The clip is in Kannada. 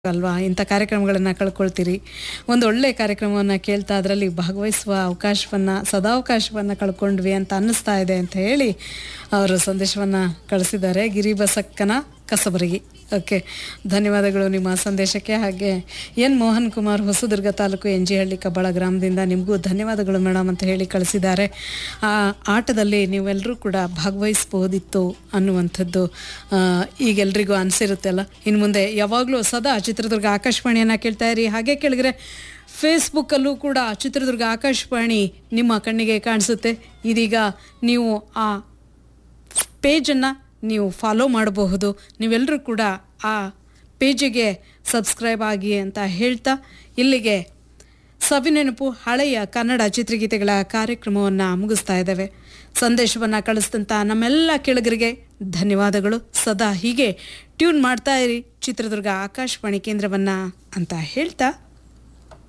ಅಲ್ವಾ ಇಂಥ ಕಾರ್ಯಕ್ರಮಗಳನ್ನು ಕಳ್ಕೊಳ್ತೀರಿ ಒಂದು ಒಳ್ಳೆ ಕಾರ್ಯಕ್ರಮವನ್ನು ಕೇಳ್ತಾ ಅದರಲ್ಲಿ ಭಾಗವಹಿಸುವ ಅವಕಾಶವನ್ನು ಸದಾವಕಾಶವನ್ನು ಕಳ್ಕೊಂಡ್ವಿ ಅಂತ ಅನ್ನಿಸ್ತಾ ಇದೆ ಅಂತ ಹೇಳಿ ಅವರು ಸಂದೇಶವನ್ನು ಕಳಿಸಿದ್ದಾರೆ ಗಿರಿಬಸಕ್ಕನ ಕಸಬರಗಿ ಓಕೆ ಧನ್ಯವಾದಗಳು ನಿಮ್ಮ ಸಂದೇಶಕ್ಕೆ ಹಾಗೆ N Mohan Kumar Hosadurga taluk N G Halli Kabbala ಗ್ರಾಮದಿಂದ ನಿಮಗೂ ಧನ್ಯವಾದಗಳು ಮೇಡಮ್ ಅಂತ ಹೇಳಿ ಕಳಿಸಿದ್ದಾರೆ ಆ ಆಟದಲ್ಲಿ ನೀವೆಲ್ಲರೂ ಕೂಡ ಭಾಗವಹಿಸ್ಬೋದಿತ್ತು ಅನ್ನುವಂಥದ್ದು ಆ, ಈಗೆಲ್ರಿಗೂ ಅನಿಸಿರುತ್ತಲ್ಲ ಇನ್ನು ಮುಂದೆ ಯಾವಾಗಲೂ ಸದಾ ಚಿತ್ರದುರ್ಗ ಆಕಾಶವಾಣಿಯನ್ನು ಕೇಳ್ತಾ ಇರಿ ಹಾಗೆ ಕೇಳಿದ್ರೆ ಫೇಸ್ಬುಕ್ಕಲ್ಲೂ ಕೂಡ ಚಿತ್ರದುರ್ಗ ಆಕಾಶವಾಣಿ ನಿಮ್ಮ ಕಣ್ಣಿಗೆ ಕಾಣಿಸುತ್ತೆ ಇದೀಗ ನೀವು ಆ ಪೇಜನ್ನು ನೀವು ಫಾಲೋ ಮಾಡಬಹುದು ನೀವೆಲ್ಲರೂ ಕೂಡ ಆ ಪೇಜಿಗೆ ಸಬ್ಸ್ಕ್ರೈಬ್ ಆಗಿ ಅಂತ ಹೇಳ್ತಾ ಇಲ್ಲಿಗೆ ಸವಿನೆನಪು ಹಳೆಯ ಕನ್ನಡ ಚಿತ್ರಗೀತೆಗಳ ಕಾರ್ಯಕ್ರಮವನ್ನು ಮುಗಿಸ್ತಾ ಇದ್ದೇವೆ ಸಂದೇಶವನ್ನು ಕಳಿಸಿದಂಥ ನಮ್ಮೆಲ್ಲ ಕೆಳಗರಿಗೆ ಧನ್ಯವಾದಗಳು ಸದಾ ಹೀಗೆ ಟ್ಯೂನ್ ಮಾಡ್ತಾ ಇರಿ ಚಿತ್ರದುರ್ಗ ಆಕಾಶವಾಣಿ ಕೇಂದ್ರವನ್ನು ಅಂತ ಹೇಳ್ತಾ